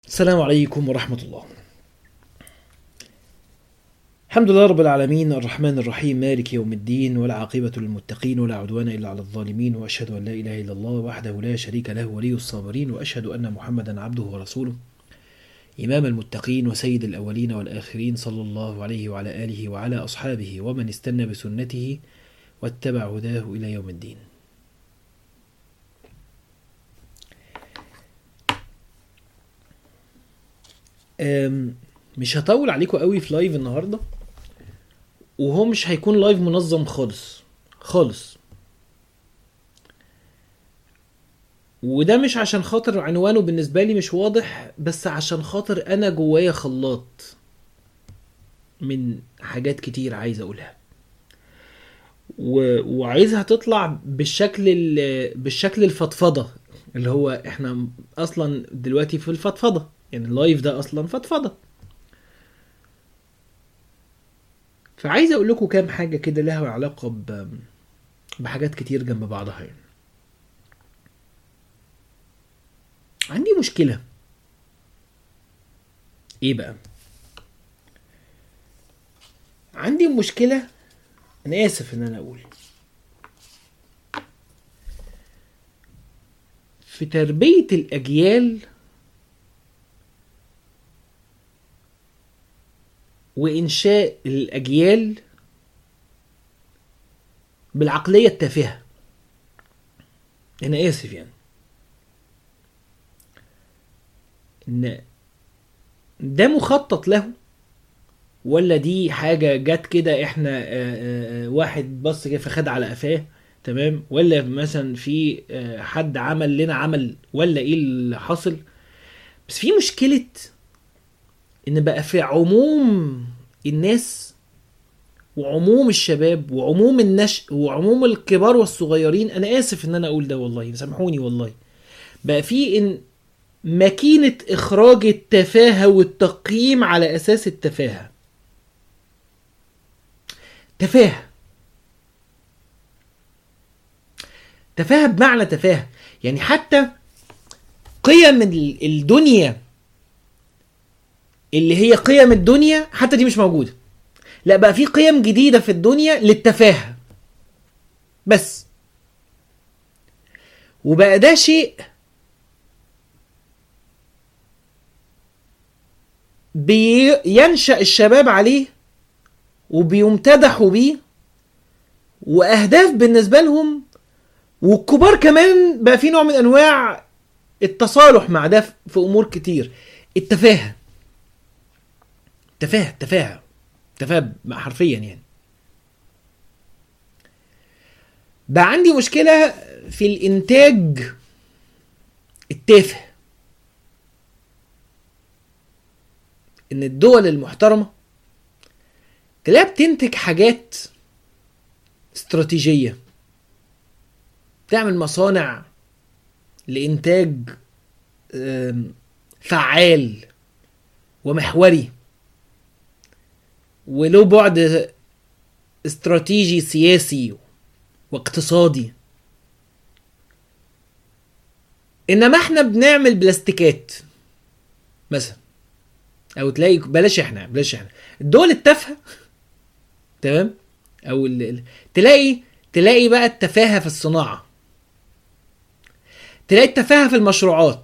السلام عليكم ورحمة الله. الحمد لله رب العالمين الرحمن الرحيم مالك يوم الدين والعاقبة للمتقين ولا عدوان إلا على الظالمين وأشهد أن لا إله إلا الله وحده لا شريك له ولي الصابرين وأشهد أن محمدا عبده ورسوله إمام المتقين وسيد الأولين والآخرين صلى الله عليه وعلى آله وعلى أصحابه ومن استنى بسنته واتبع هداه إلى يوم الدين. أم، مش هطول عليكم قوي في لايف النهارده وهو مش هيكون لايف منظم خالص خالص وده مش عشان خاطر عنوانه بالنسبة لي مش واضح بس عشان خاطر أنا جوايا خلاط من حاجات كتير عايز أقولها و... وعايزها تطلع بالشكل ال... بالشكل الفضفضة اللي هو احنا اصلا دلوقتي في الفضفضة يعني اللايف ده اصلا فضفضة فعايز اقول لكم كام حاجة كده لها علاقة ب... بحاجات كتير جنب بعضها يعني عندي مشكلة ايه بقى عندي مشكلة انا اسف ان انا اقول في تربية الاجيال وانشاء الاجيال بالعقلية التافهة انا اسف يعني ان ده مخطط له ولا دي حاجه جت كده احنا آه، آه، آه، واحد بص كده فخد على قفاه تمام ولا مثلا في آه، حد عمل لنا عمل ولا ايه اللي حاصل بس في مشكله ان بقى في عموم الناس وعموم الشباب وعموم النشء وعموم الكبار والصغيرين انا اسف ان انا اقول ده والله سامحوني والله بقى في ان ماكينة إخراج التفاهة والتقييم على أساس التفاهة تفاهة تفاهة بمعنى تفاهة يعني حتى قيم ال- الدنيا اللي هي قيم الدنيا حتى دي مش موجودة لا بقى في قيم جديدة في الدنيا للتفاهة بس وبقى ده شيء بينشأ الشباب عليه وبيمتدحوا بيه واهداف بالنسبه لهم والكبار كمان بقى في نوع من انواع التصالح مع ده في امور كتير التفاهه تفاهه تفاهه تفاهه حرفيا يعني بقى عندي مشكله في الانتاج التافه ان الدول المحترمه تلاقيها بتنتج حاجات استراتيجيه تعمل مصانع لانتاج آم، فعال ومحوري وله بعد استراتيجي سياسي واقتصادي انما احنا بنعمل بلاستيكات مثلا او تلاقي بلاش احنا بلاش احنا الدول التافهه تمام او ال... ال- تلاقي تلاقي بقى التفاهه في الصناعه تلاقي التفاهه في المشروعات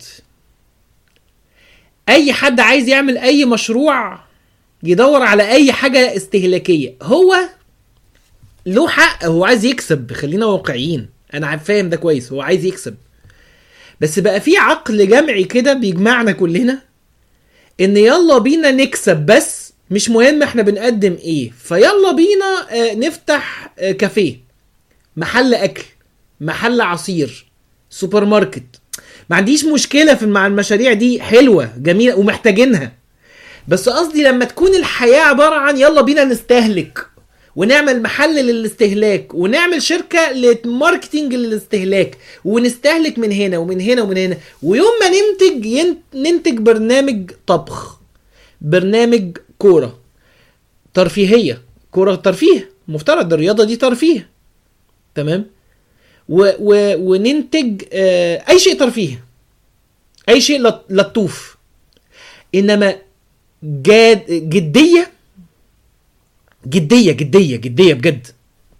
اي حد عايز يعمل اي مشروع يدور على اي حاجه استهلاكيه هو له حق هو عايز يكسب خلينا واقعيين انا عارف- فاهم ده كويس هو عايز يكسب بس بقى في عقل جمعي كده بيجمعنا كلنا ان يلا بينا نكسب بس مش مهم احنا بنقدم ايه فيلا بينا آه، نفتح آه، كافيه محل اكل محل عصير سوبر ماركت ما عنديش مشكله في مع المشاريع دي حلوه جميله ومحتاجينها بس قصدي لما تكون الحياه عباره عن يلا بينا نستهلك ونعمل محل للاستهلاك ونعمل شركه لماركتينج للاستهلاك ونستهلك من هنا ومن هنا ومن هنا ويوم ما ننتج ين- ننتج برنامج طبخ برنامج كوره ترفيهيه كوره ترفيه مفترض الرياضه دي ترفيه تمام و و وننتج آه اي شيء ترفيه اي شيء لط- لطوف انما جاد جديه جديه جديه جديه بجد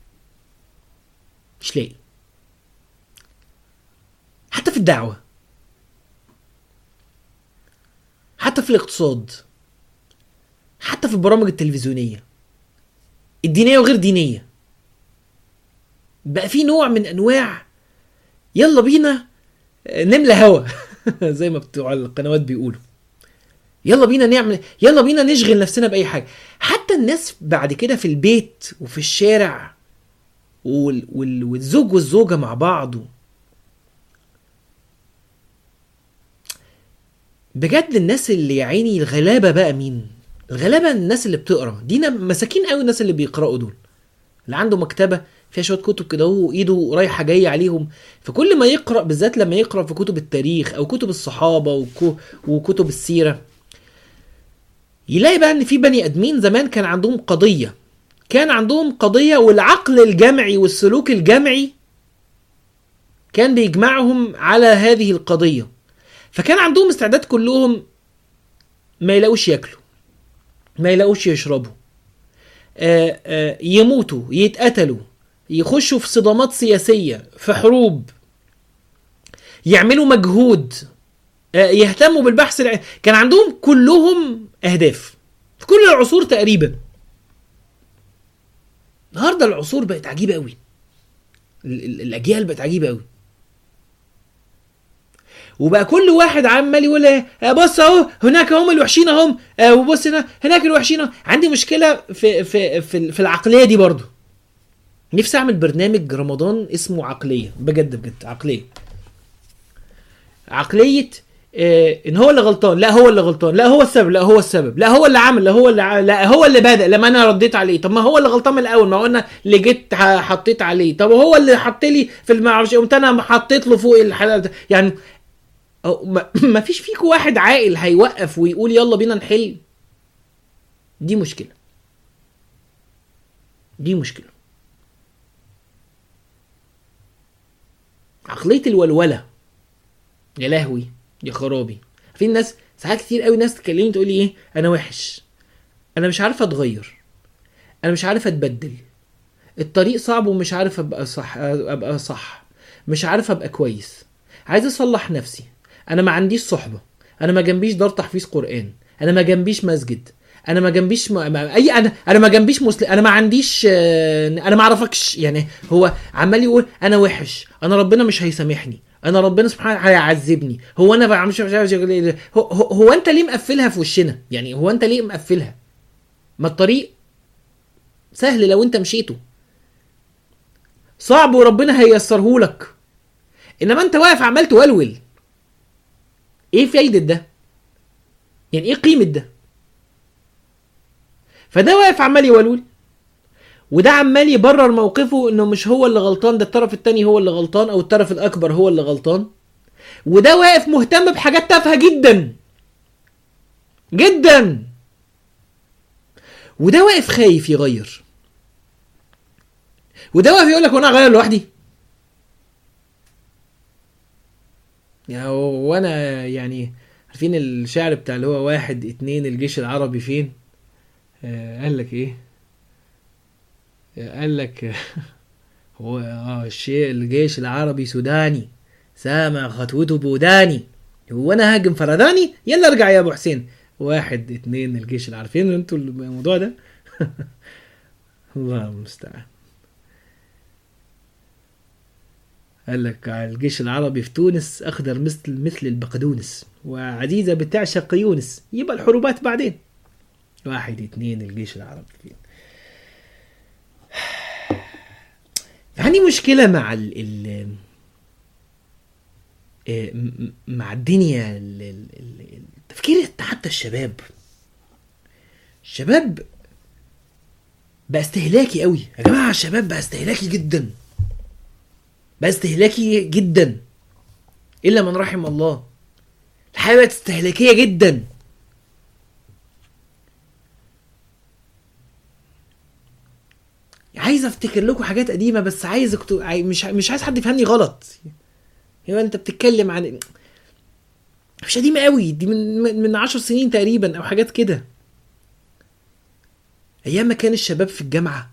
مش لاقي حتى في الدعوه حتى في الاقتصاد حتى في البرامج التلفزيونيه الدينيه وغير دينيه بقى في نوع من انواع يلا بينا نملى هوا زي ما بتوع القنوات بيقولوا يلا بينا نعمل يلا بينا نشغل نفسنا باي حاجه حتى الناس بعد كده في البيت وفي الشارع وال... وال... والزوج والزوجه مع بعض بجد الناس اللي يا عيني الغلابه بقى مين الغلابه الناس اللي بتقرا دي مساكين قوي الناس اللي بيقراوا دول اللي عنده مكتبه فيها شويه كتب كده هو ايده رايحه جايه عليهم فكل ما يقرا بالذات لما يقرا في كتب التاريخ او كتب الصحابه وكو وكتب السيره يلاقي بقى ان في بني ادمين زمان كان عندهم قضيه كان عندهم قضيه والعقل الجمعي والسلوك الجمعي كان بيجمعهم على هذه القضيه فكان عندهم استعداد كلهم ما يلاقوش ياكلوا ما يلاقوش يشربوا آآ آآ يموتوا يتقتلوا يخشوا في صدامات سياسيه في حروب يعملوا مجهود يهتموا بالبحث الع... كان عندهم كلهم اهداف في كل العصور تقريبا النهارده العصور بقت عجيبه قوي الاجيال بقت عجيبه قوي وبقى كل واحد عمال يقول ايه بص اهو هناك هم الوحشين اهم وبص هنا هناك الوحشين عندي مشكله في في في, في العقليه دي برضو نفسي اعمل برنامج رمضان اسمه عقليه بجد بجد عقليه عقليه إيه ان هو اللي غلطان لا هو اللي غلطان لا هو السبب لا هو السبب لا هو اللي عمل لا هو اللي ع... لا هو اللي بدا لما انا رديت عليه طب ما هو اللي غلطان من الاول ما هو انا اللي جيت حطيت عليه طب هو اللي حط لي في المعرفش قمت انا حطيت له فوق الحلال ده يعني ما... ما فيش فيكم واحد عاقل هيوقف ويقول يلا بينا نحل دي مشكله دي مشكله عقليه الولوله يا لهوي يا خرابي في الناس ساعات كتير قوي ناس تكلمني تقول لي ايه انا وحش انا مش عارف اتغير انا مش عارف اتبدل الطريق صعب ومش عارف ابقى صح ابقى صح مش عارف ابقى كويس عايز اصلح نفسي انا ما عنديش صحبه انا ما جنبيش دار تحفيظ قران انا ما جنبيش مسجد انا ما جنبيش ما... ما... اي انا انا ما جنبيش مسلم انا ما عنديش انا ما اعرفكش يعني هو عمال يقول انا وحش انا ربنا مش هيسامحني انا ربنا سبحانه هيعذبني هو انا بقى مش عارف هو, هو, هو انت ليه مقفلها في وشنا يعني هو انت ليه مقفلها ما الطريق سهل لو انت مشيته صعب وربنا هييسره لك انما انت واقف عمال تولول ايه فايدة ده يعني ايه قيمة ده فده واقف عمال يولول وده عمال يبرر موقفه انه مش هو اللي غلطان ده الطرف التاني هو اللي غلطان او الطرف الاكبر هو اللي غلطان وده واقف مهتم بحاجات تافهه جدا جدا وده واقف خايف يغير وده واقف يقول لك وانا اغير لوحدي يعني وانا يعني عارفين الشعر بتاع اللي هو واحد اتنين الجيش العربي فين آه قال لك ايه قال لك هو اه الشيء الجيش العربي سوداني سامع خطوته بوداني هو انا هاجم فرداني يلا ارجع يا ابو حسين واحد اتنين الجيش العربي فين انتوا الموضوع ده الله المستعان قال لك الجيش العربي في تونس اخضر مثل مثل البقدونس وعزيزه بتعشق يونس يبقى الحروبات بعدين واحد اتنين الجيش العربي فين عندي مشكله مع ال ال مع الدنيا التفكير حتى الشباب الشباب بقى استهلاكي قوي يا جماعه الشباب بقى استهلاكي جدا بقى استهلاكي جدا الا من رحم الله الحياه بقت استهلاكيه جدا عايز افتكر لكم حاجات قديمه بس عايز اكتب مش مش عايز حد يفهمني غلط هو انت بتتكلم عن مش قديمه قوي دي من من- من عشر سنين تقريبا او حاجات كده ايام ما كان الشباب في الجامعه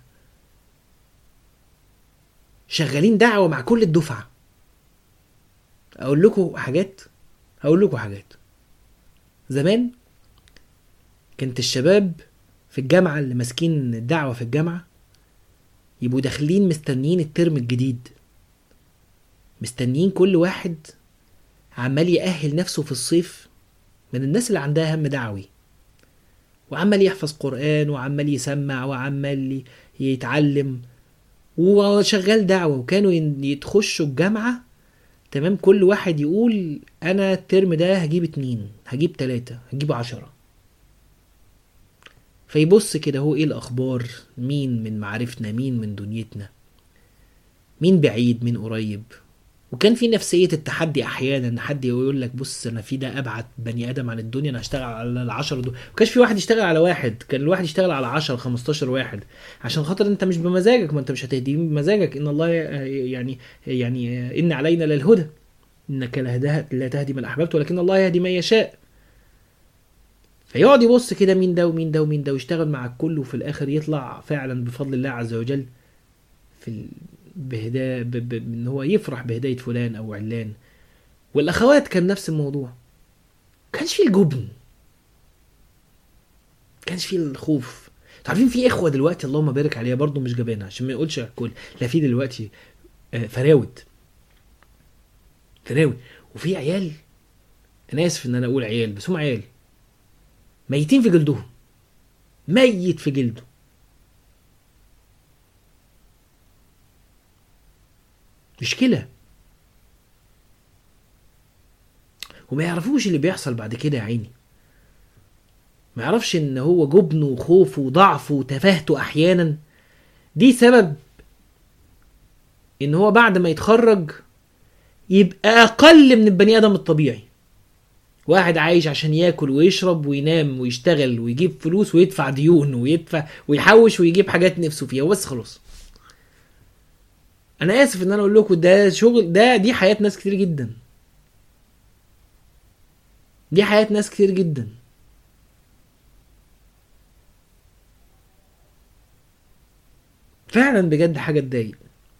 شغالين دعوه مع كل الدفعه اقول لكم حاجات هقول لكم حاجات زمان كانت الشباب في الجامعه اللي ماسكين الدعوه في الجامعه يبقوا داخلين مستنيين الترم الجديد مستنيين كل واحد عمال يأهل نفسه في الصيف من الناس اللي عندها هم دعوي وعمال يحفظ قرآن وعمال يسمع وعمال ي- يتعلم وشغال دعوة وكانوا ين- يتخشوا الجامعة تمام كل واحد يقول أنا الترم ده هجيب اتنين هجيب تلاتة هجيب عشرة فيبص كده هو ايه الأخبار مين من معرفتنا مين من دنيتنا مين بعيد مين قريب وكان في نفسيه التحدي احيانا ان حد يقول لك بص انا في ده ابعد بني ادم عن الدنيا انا هشتغل على العشرة دول ما كانش في واحد يشتغل على واحد كان الواحد يشتغل على 10 15 واحد عشان خاطر انت مش بمزاجك ما انت مش هتهديه بمزاجك ان الله يعني يعني ان علينا للهدى انك لا هده- لا تهدي من احببت ولكن الله يهدي من يشاء فيقعد يبص كده مين ده ومين ده ومين ده ويشتغل مع الكل وفي الاخر يطلع فعلا بفضل الله عز وجل في ال... بهداية ب... ب... ان هو يفرح بهداية فلان او علان والاخوات كان نفس الموضوع كانش فيه الجبن كانش فيه الخوف انتوا عارفين في اخوه دلوقتي اللهم بارك عليها برضو مش جبانه عشان ما يقولش على الكل لا في دلوقتي آه، فراود فراود وفي عيال انا اسف ان انا اقول عيال بس هم عيال ميتين في جلدهم ميت في جلده مشكلة وما يعرفوش اللي بيحصل بعد كده يا عيني ما يعرفش ان هو جبنه وخوفه وضعفه وتفاهته احيانا دي سبب ان هو بعد ما يتخرج يبقى اقل من البني ادم الطبيعي واحد عايش عشان ياكل ويشرب وينام ويشتغل ويجيب فلوس ويدفع ديون ويدفع ويحوش ويجيب حاجات نفسه فيها وبس خلاص انا اسف ان انا اقول لكم ده شغل ده دي حياه ناس كتير جدا دي حياه ناس كتير جدا فعلا بجد حاجه تضايق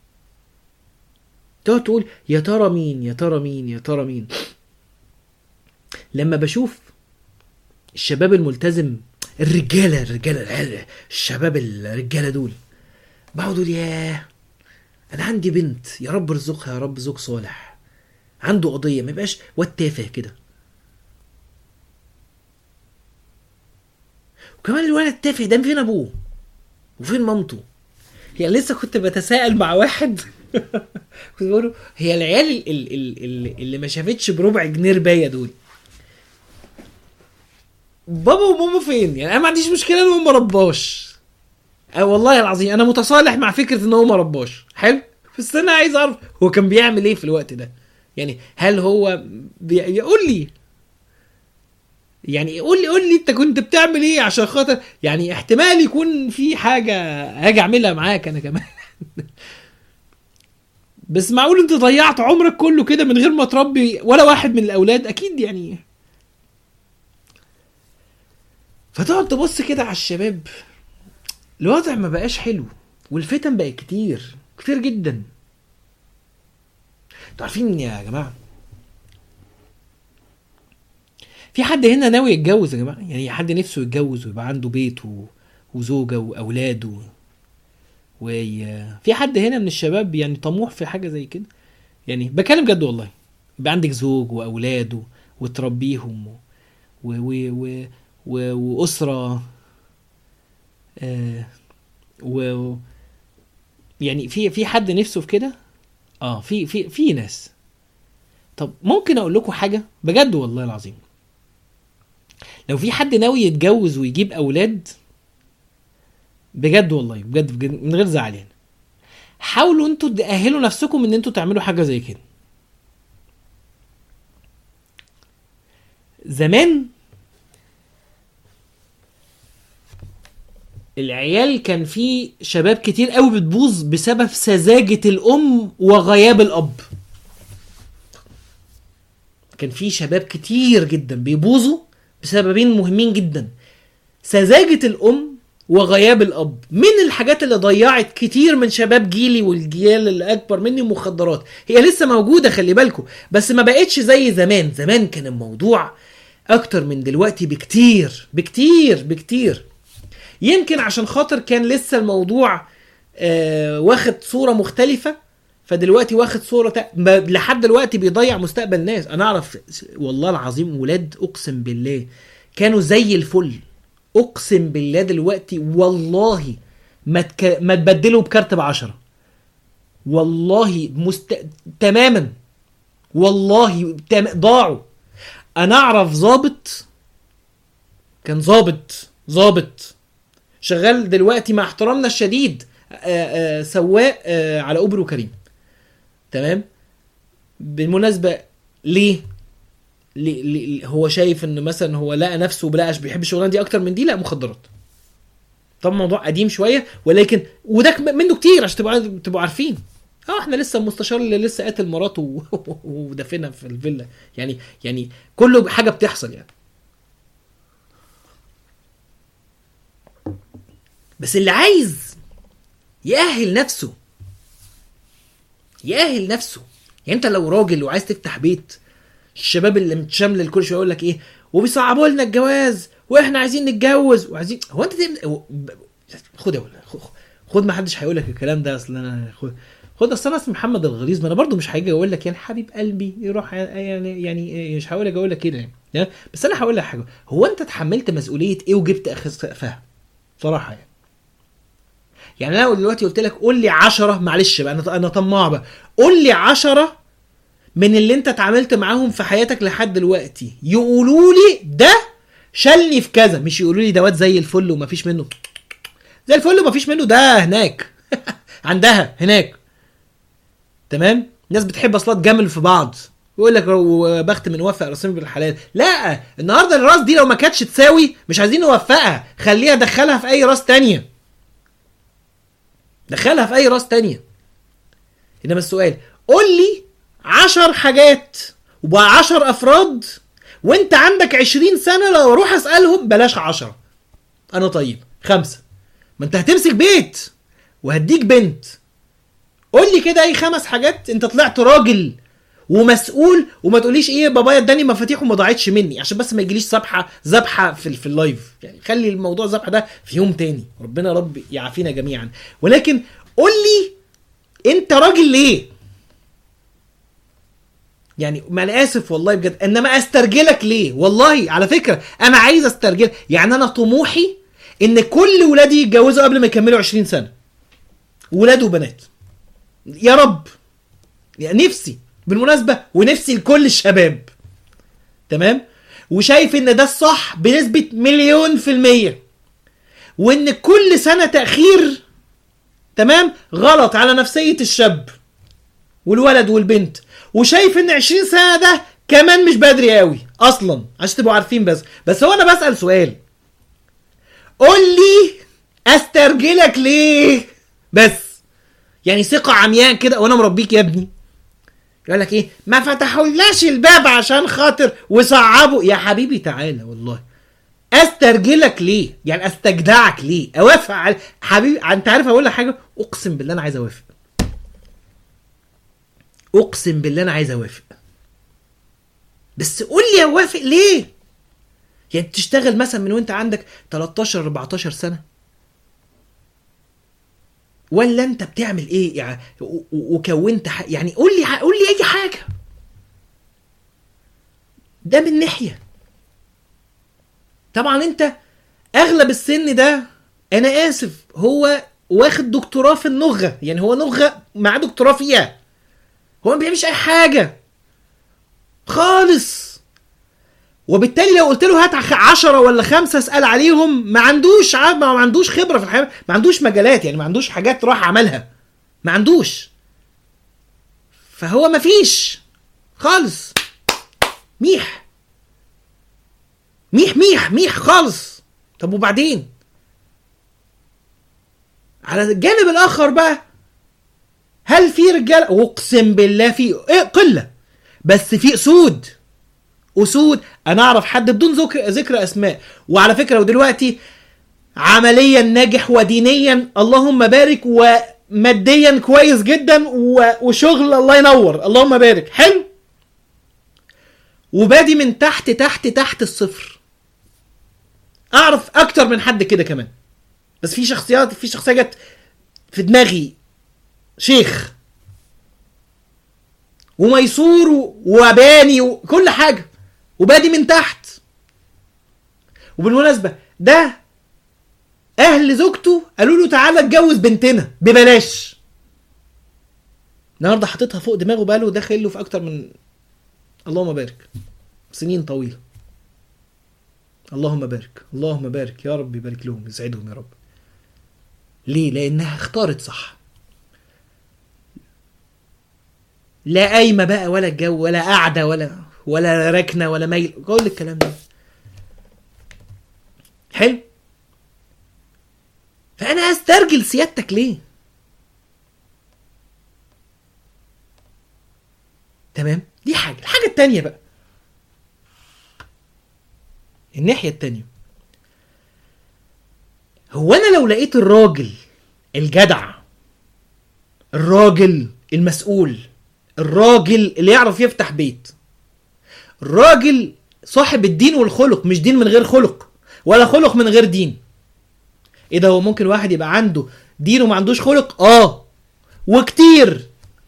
تقعد تقول يا ترى مين يا ترى مين يا ترى مين لما بشوف الشباب الملتزم الرجاله الرجاله الشباب الرجاله دول بقعد اقول ياه انا عندي بنت يا رب ارزقها يا رب زوج صالح عنده قضيه ما يبقاش واد تافه كده وكمان الولد التافه ده فين ابوه وفين مامته يعني لسه كنت بتساءل مع واحد كنت بقول له هي العيال ال- ال- ال- ال- اللي ما شافتش بربع جنيه ربايه دول بابا وماما فين يعني انا ما عنديش مشكله ان هو ما رباش أه والله العظيم انا متصالح مع فكره ان هو ما رباش حلو بس انا عايز اعرف هو كان بيعمل ايه في الوقت ده يعني هل هو بي... يقول لي يعني قول لي قول لي انت كنت بتعمل ايه عشان خاطر يعني احتمال يكون في حاجه هاجي اعملها معاك انا كمان بس معقول انت ضيعت عمرك كله كده من غير ما تربي ولا واحد من الاولاد اكيد يعني فتقعد تبص كده على الشباب الوضع ما بقاش حلو والفتن بقت كتير كتير جدا انتوا عارفين يا جماعه في حد هنا ناوي يتجوز يا جماعه يعني حد نفسه يتجوز ويبقى عنده بيت و... وزوجه واولاد و... وفي حد هنا من الشباب يعني طموح في حاجه زي كده يعني بكلم جد والله يبقى عندك زوج واولاد و... وتربيهم و... و... و... و... و... واسره آه و يعني في في حد نفسه في كده اه في في في ناس طب ممكن اقول لكم حاجه بجد والله العظيم لو في حد ناوي يتجوز ويجيب اولاد بجد والله بجد, بجد من غير زعل يعني حاولوا انتوا تأهلوا نفسكم ان انتوا تعملوا حاجه زي كده زمان العيال كان في شباب كتير قوي بتبوظ بسبب سذاجة الأم وغياب الأب كان في شباب كتير جدا بيبوظوا بسببين مهمين جدا سذاجة الأم وغياب الأب من الحاجات اللي ضيعت كتير من شباب جيلي والجيال اللي أكبر مني مخدرات هي لسه موجودة خلي بالكم بس ما بقتش زي زمان زمان كان الموضوع أكتر من دلوقتي بكتير بكتير بكتير يمكن عشان خاطر كان لسه الموضوع آه واخد صورة مختلفة فدلوقتي واخد صورة تا... ما- لحد دلوقتي بيضيع مستقبل ناس انا اعرف والله العظيم ولاد اقسم بالله كانوا زي الفل اقسم بالله دلوقتي والله ما تك... ما تبدلوا بكارت بعشرة والله مست... تماما والله تم... ضاعوا انا اعرف ظابط كان ظابط ظابط شغال دلوقتي مع احترامنا الشديد آه، آه، سواق آه، على اوبر وكريم تمام بالمناسبه ليه ليه- ليه هو شايف ان مثلا هو لقى نفسه بلاش بيحب الشغلانه دي اكتر من دي لا مخدرات طبعا موضوع قديم شويه ولكن وده ك- منه كتير عشان تبقوا تبقوا عارفين اه احنا لسه المستشار اللي لسه قاتل مراته و- ودفنها في الفيلا يعني يعني كله حاجه بتحصل يعني بس اللي عايز يأهل نفسه يأهل نفسه يعني انت لو راجل وعايز تفتح بيت الشباب اللي متشمل كل شويه يقول لك ايه وبيصعبوا لنا الجواز واحنا عايزين نتجوز وعايزين هو انت تعمل هو- ب- خد يا ولا خد- خد ما حدش هيقول لك الكلام ده اصل انا خد خد اصل انا اسمي محمد الغليظ ما انا برضو مش هاجي اقول لك يعني حبيب قلبي يروح يعني يعني مش هقول لك اقول لك كده يعني ها؟ بس انا هقول لك حاجه هو انت اتحملت مسؤوليه ايه وجبت اخر سقفها بصراحه يعني يعني انا لو دلوقتي قلت لك قول لي 10 معلش بقى انا انا طماع بقى قول لي 10 من اللي انت اتعاملت معاهم في حياتك لحد دلوقتي يقولوا لي ده شالني في كذا مش يقولوا لي دوت زي الفل ومفيش منه زي الفل ومفيش منه ده هناك عندها هناك تمام الناس بتحب اصلا تجامل في بعض ويقول لك بخت من وفق راسين بالحلال لا النهارده الراس دي لو ما كانتش تساوي مش عايزين نوفقها خليها دخلها في اي راس تانية دخلها في اي راس تانية انما السؤال قول لي عشر حاجات وعشر افراد وانت عندك عشرين سنة لو اروح اسألهم بلاش عشرة انا طيب خمسة ما انت هتمسك بيت وهديك بنت قول لي كده اي خمس حاجات انت طلعت راجل ومسؤول وما تقوليش ايه بابايا اداني مفاتيح وما ضاعتش مني عشان بس ما يجيليش ذبحه ذبحه في في اللايف يعني خلي الموضوع ذبحه ده في يوم تاني ربنا رب يعافينا جميعا ولكن قول لي انت راجل ليه يعني ما انا اسف والله بجد انما استرجلك ليه والله على فكره انا عايز استرجل يعني انا طموحي ان كل ولادي يتجوزوا قبل ما يكملوا 20 سنه ولاد وبنات يا رب يعني نفسي بالمناسبه ونفسي لكل الشباب تمام وشايف ان ده الصح بنسبه مليون في الميه وان كل سنه تاخير تمام غلط على نفسيه الشاب والولد والبنت وشايف ان 20 سنه ده كمان مش بدري قوي اصلا عشان تبقوا عارفين بس بس هو انا بسال سؤال قول لي استرجلك ليه بس يعني ثقه عمياء كده وانا مربيك يا ابني يقول لك ايه ما فتحولناش الباب عشان خاطر وصعبوا يا حبيبي تعالى والله استرجلك ليه يعني استجدعك ليه اوافق على حبيبي انت عارف اقول لك حاجه اقسم بالله انا عايز اوافق اقسم بالله انا عايز اوافق بس قول لي اوافق ليه يعني تشتغل مثلا من وانت عندك 13 14 سنه ولا انت بتعمل ايه يعني و- و- وكونت ح... يعني قول لي قول لي اي حاجه ده من ناحيه طبعا انت اغلب السن ده انا اسف هو واخد دكتوراه في النغه يعني هو نغه معاه دكتوراه فيها هو ما بيعملش اي حاجه خالص وبالتالي لو قلت له هات خ- عشرة ولا خمسة اسأل عليهم ما عندوش ع- ما عندوش خبرة في الحياة ما عندوش مجالات يعني ما عندوش حاجات راح عملها ما عندوش فهو ما فيش خالص ميح ميح ميح ميح خالص طب وبعدين على الجانب الاخر بقى هل في رجاله اقسم بالله في إيه قله بس في اسود اسود انا اعرف حد بدون ذكر ذكر اسماء وعلى فكره ودلوقتي عمليا ناجح ودينيا اللهم بارك وماديا كويس جدا و- وشغل الله ينور اللهم بارك حلو وبادي من تحت تحت تحت الصفر اعرف اكتر من حد كده كمان بس في شخصيات في شخصيه جت في دماغي شيخ وميسور و- وباني وكل حاجه وبادي من تحت وبالمناسبه ده اهل زوجته قالوا له تعالى اتجوز بنتنا ببلاش النهارده حاططها فوق دماغه بقاله داخل له في اكتر من اللهم بارك سنين طويله اللهم بارك اللهم بارك يا رب يبارك لهم يسعدهم يا رب ليه لانها اختارت صح لا قايمه بقى ولا الجو ولا قاعده ولا ولا ركنه ولا ميل كل الكلام ده حلو فانا استرجل سيادتك ليه تمام دي حاجه الحاجه التانية بقى الناحيه التانية هو انا لو لقيت الراجل الجدع الراجل المسؤول الراجل اللي يعرف يفتح بيت الراجل صاحب الدين والخلق مش دين من غير خلق ولا خلق من غير دين ايه ده هو ممكن واحد يبقى عنده دين وما عندوش خلق اه وكتير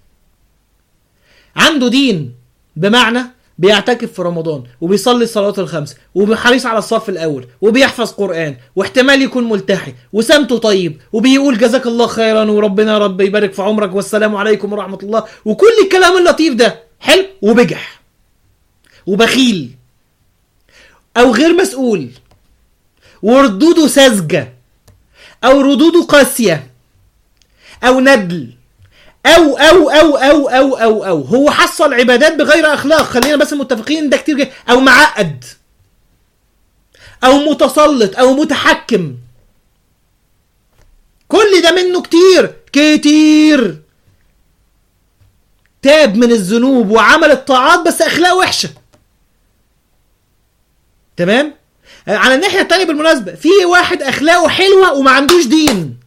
عنده دين بمعنى بيعتكف في رمضان وبيصلي الصلاه الخمس وحريص على الصف الاول وبيحفظ قران واحتمال يكون ملتحي وسمته طيب وبيقول جزاك الله خيرا وربنا يا رب يبارك في عمرك والسلام عليكم ورحمه الله وكل الكلام اللطيف ده حلو وبجح وبخيل او غير مسؤول وردوده ساذجه او ردوده قاسيه او ندل او او او او او او او هو حصل عبادات بغير اخلاق خلينا بس متفقين إن ده كتير جدا او معقد او متسلط او متحكم كل ده منه كتير كتير تاب من الذنوب وعمل الطاعات بس اخلاقه وحشه تمام على الناحيه التانية بالمناسبه في واحد اخلاقه حلوه وما عندوش دين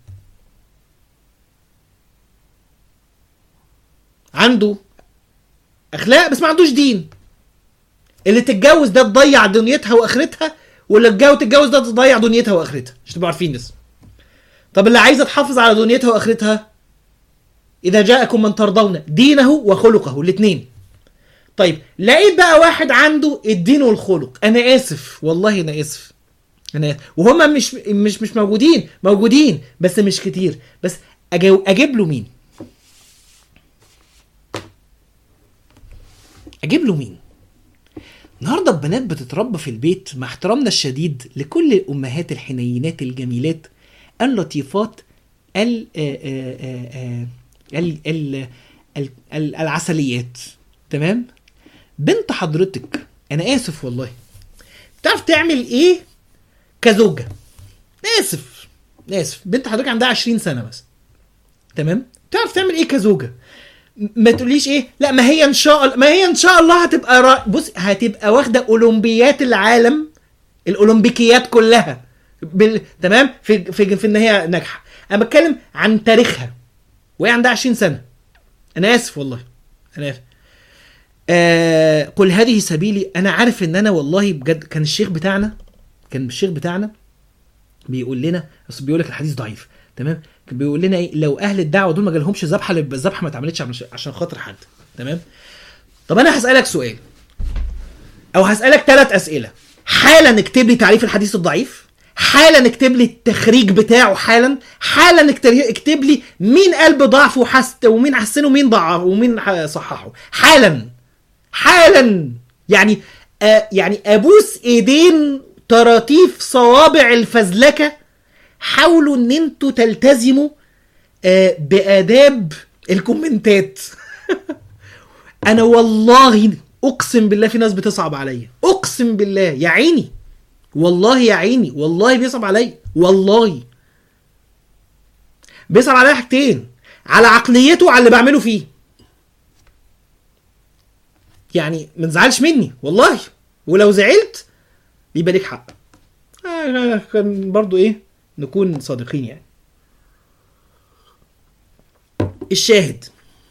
عنده اخلاق بس ما عندوش دين اللي تتجوز ده تضيع دنيتها واخرتها واللي تتجوز تتجوز ده تضيع دنيتها واخرتها عشان تبقوا عارفين بس طب اللي عايزه تحافظ على دنيتها واخرتها اذا جاءكم من ترضون دينه وخلقه الاثنين طيب لقيت بقى واحد عنده الدين والخلق انا اسف والله انا اسف انا آسف. وهما مش مش مش موجودين موجودين بس مش كتير بس أجو اجيب له مين اجيب له مين النهارده البنات بتتربى في البيت مع احترامنا الشديد لكل الامهات الحنينات الجميلات اللطيفات ال آه، آه، آه، آه، ال ال ال- ال- العسليات تمام بنت حضرتك انا اسف والله تعرف تعمل ايه كزوجه اسف اسف بنت حضرتك عندها 20 سنه بس تمام تعرف تعمل ايه كزوجه م- ما تقوليش ايه لا ما هي ان شاء الله ما هي ان شاء الله هتبقى را... بص هتبقى واخده اولمبيات العالم الاولمبيكيات كلها بال... تمام في في في ان هي ناجحه انا بتكلم عن تاريخها وهي عندها 20 سنه انا اسف والله انا اسف آه قل هذه سبيلي انا عارف ان انا والله بجد كان الشيخ بتاعنا كان الشيخ بتاعنا بيقول لنا اصل بيقول لك الحديث ضعيف تمام كان بيقول لنا ايه لو اهل الدعوه دول ما جالهمش ذبحه اللي الذبحه ما اتعملتش عشان- عشان خاطر حد تمام طب انا هسالك سؤال او هسالك ثلاث اسئله حالا اكتب لي تعريف الحديث الضعيف حالا اكتب لي التخريج بتاعه حالا حالا اكتب- اكتب لي مين قال بضعفه وحس ومين حسنه ومين ضعفه ومين ح- صححه حالا حالا يعني آه يعني ابوس ايدين طراطيف صوابع الفزلكه حاولوا ان انتوا تلتزموا آه باداب الكومنتات انا والله اقسم بالله في ناس بتصعب عليا اقسم بالله يا عيني والله يا عيني والله بيصعب عليا والله بيصعب عليا حاجتين على عقليته وعلى اللي بعمله فيه يعني ما تزعلش مني والله ولو زعلت يبقى ليك حق آه، كان برضو ايه نكون صادقين يعني الشاهد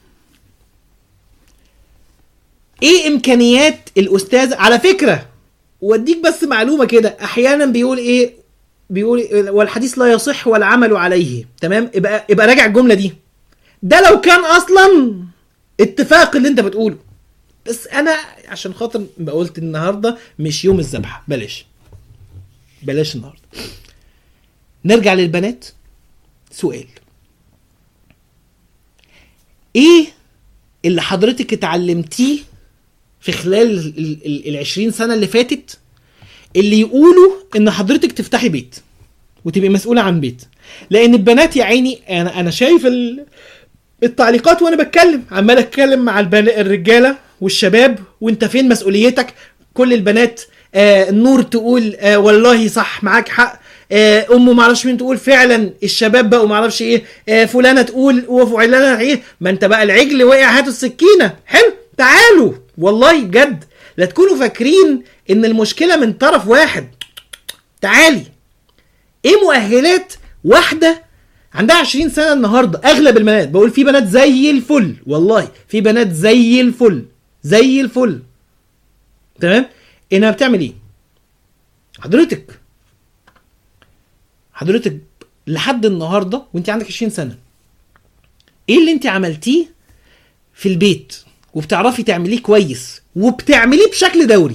ايه امكانيات الاستاذ على فكره واديك بس معلومه كده احيانا بيقول ايه بيقول إيه؟ والحديث لا يصح والعمل عليه تمام يبقى يبقى راجع الجمله دي ده لو كان اصلا اتفاق اللي انت بتقوله بس انا عشان خاطر ما قلت النهارده مش يوم الذبح بلاش بلاش النهارده نرجع للبنات سؤال ايه اللي حضرتك اتعلمتيه في خلال ال- ال- ال 20 سنه اللي فاتت اللي يقولوا ان حضرتك تفتحي بيت وتبقي مسؤوله عن بيت لان البنات يا عيني انا انا شايف ال- التعليقات وانا بتكلم عمال اتكلم مع البن... الرجاله والشباب وانت فين مسؤوليتك كل البنات آه نور تقول آه والله صح معاك حق آه امه معرفش مين تقول فعلا الشباب بقوا معرفش ايه آه فلانه تقول وفلانه ايه ما انت بقى العجل وقع هاتوا السكينه حلو تعالوا والله بجد لا تكونوا فاكرين ان المشكله من طرف واحد تعالي ايه مؤهلات واحده عندها 20 سنه النهارده اغلب البنات بقول في بنات زي الفل والله في بنات زي الفل زي الفل تمام انها بتعمل ايه حضرتك حضرتك لحد النهارده وانت عندك 20 سنه ايه اللي انت عملتيه في البيت وبتعرفي تعمليه كويس وبتعمليه بشكل دوري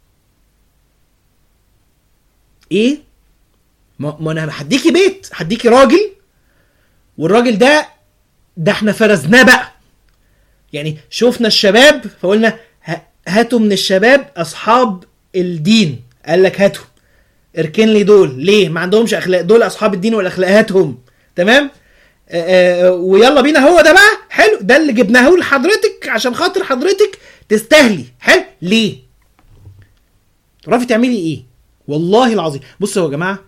ايه ما, ما انا هديكي بيت هديكي راجل والراجل ده ده احنا فرزناه بقى يعني شفنا الشباب فقلنا ه- هاتوا من الشباب اصحاب الدين قال لك هاتوا اركن لي دول ليه ما عندهمش اخلاق دول اصحاب الدين والاخلاق هاتهم تمام آه، آه، ويلا بينا هو ده بقى حلو ده اللي جبناه لحضرتك عشان خاطر حضرتك تستاهلي حلو ليه تعرفي تعملي ايه والله العظيم بصوا يا جماعه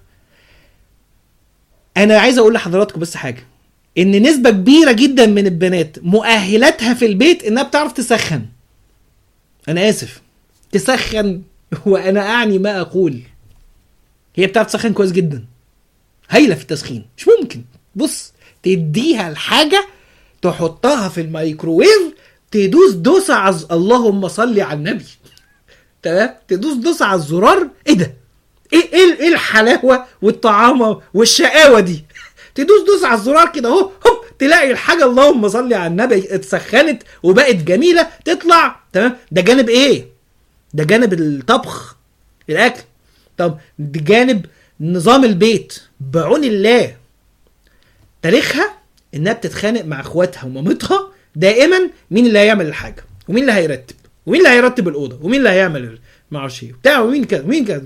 انا عايز اقول لحضراتكم بس حاجه ان نسبه كبيره جدا من البنات مؤهلاتها في البيت انها بتعرف تسخن انا اسف تسخن وانا اعني ما اقول هي بتعرف تسخن كويس جدا هايله في التسخين مش ممكن بص تديها الحاجه تحطها في الميكروويف تدوس دوسه عز... اللهم صل على النبي تمام تدوس دوسه على الزرار ايه ده ايه ايه ايه الحلاوه والطعامه والشقاوه دي تدوس دوس على الزرار كده اهو هوب تلاقي الحاجه اللهم صل على النبي اتسخنت وبقت جميله تطلع تمام ده جانب ايه ده جانب الطبخ الاكل طب ده جانب نظام البيت بعون الله تاريخها انها بتتخانق مع اخواتها ومامتها دائما مين اللي هيعمل الحاجه ومين اللي هيرتب ومين اللي هيرتب الاوضه ومين اللي هيعمل ال- ما اعرفش ايه بتاع ومين كده ومين كده